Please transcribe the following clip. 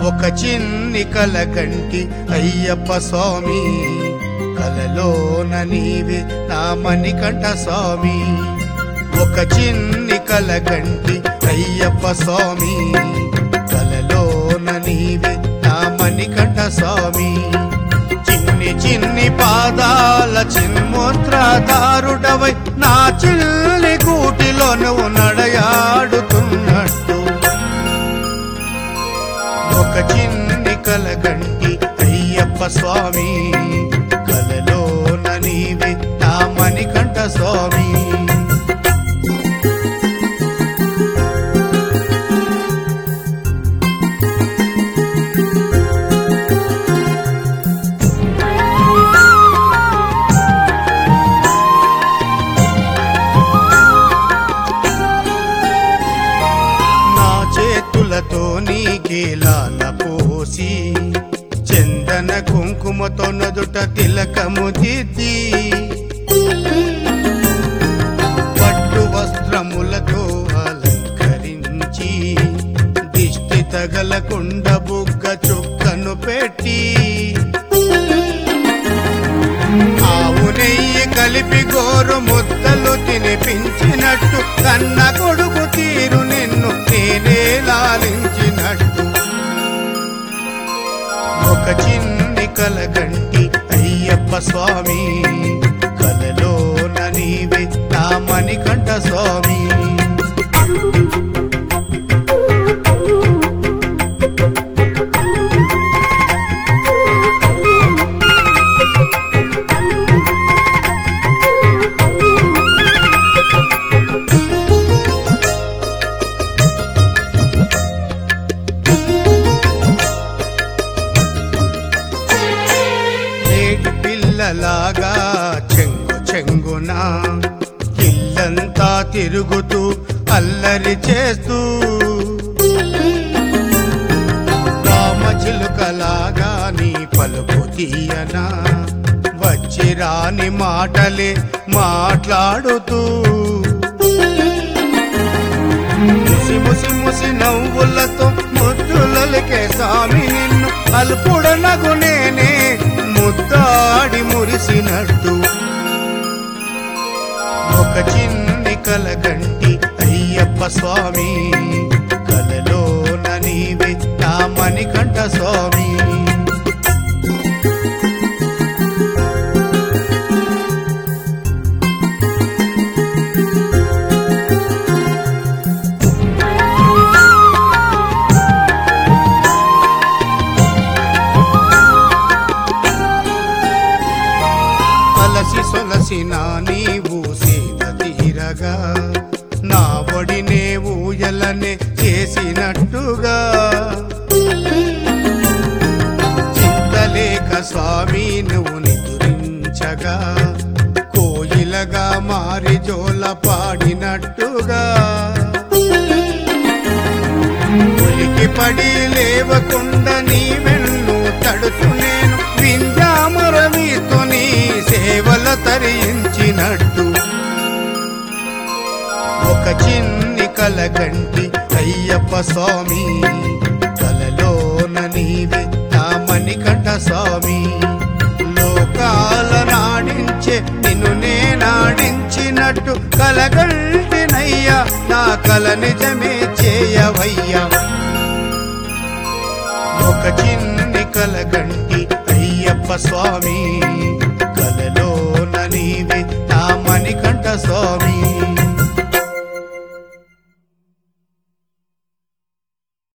ఒక చిన్ని కలగంటి అయ్యప్ప స్వామి కలలోన నీవే నా మణికంఠ స్వామి ఒక చిన్ని కలగంటి అయ్యప్ప స్వామి కలలోన నీవే నా మణికంఠ స్వామి చిన్ని చిన్ని పాదాల చిన్మూత్రదారుడవై నా చిల్లి కూటిలో నువ్వు నడయాడుతున్నట్టు ఒక చిన్ని కలగంటి అయ్యప్ప స్వామి కలలోన నీవే నా మణికంఠ స్వామి నా చేతులతో నీకేలాల పోసి చందన కుంకుమతో నదుట తిలకము దిద్ది పట్టు వస్త్రములతో అలంకరించి దిష్టి తగలకుండ బుగ్గ చుక్కను పెట్టి ఆవు నెయ్యి కలిపి గోరు ముద్దలు తినిపించినట్టు కన్న కొడుకు తీరు నిన్ను నేనే లాలించినట్టు ఒక చిన్ని కలగంటి అయ్యప్ప స్వామి కలలోన నీవే నా మణికంఠ స్వామి నేటి పిల్లలాగా చెంగు చెంగున ఇల్లంతా తిరుగుతూ అల్లరి చేస్తూ రామచిలుకలాగా నీ పలుకు తీయనా వచ్చి రాని మాటలే మాట్లాడుతూ ముసి ముసి ముసి నవ్వులతో ముద్దులకే స్వామి నిన్ను అల్పుడనగు నేనే ముద్దాడి మురిసినట్టు ఒక చిన్ని కలగంటి అయ్యప్ప స్వామి కలలోన నీవే నా మణికంఠ స్వామి అలసి సొలసిన నీవు సేద తీరగా నా ఒడినే ఊయలనే చేసినట్టుగా చింతలేక స్వామి నువ్వు నిదురించగా కోయిలగా మారి జోల పాడినట్టుగా ఉలికి పడి లేవకుండా నీ వెన్ను తడుతూ నేను వింజామరమితో నీ సేవల తరించినట్టు ఒక చిన్ని కలగంటి అయ్యప్ప స్వామి కలలోన నీవే నా మణికంఠ స్వామి లోకాల నాడించే నిన్ను నేనాడించినట్టు కలగంటినయ్యా నా కల నిజమే చేయవయ్యా ఒక చిన్ని కలగంటి అయ్యప్ప స్వామి కలలోన నీవే నా మణికంఠ స్వామి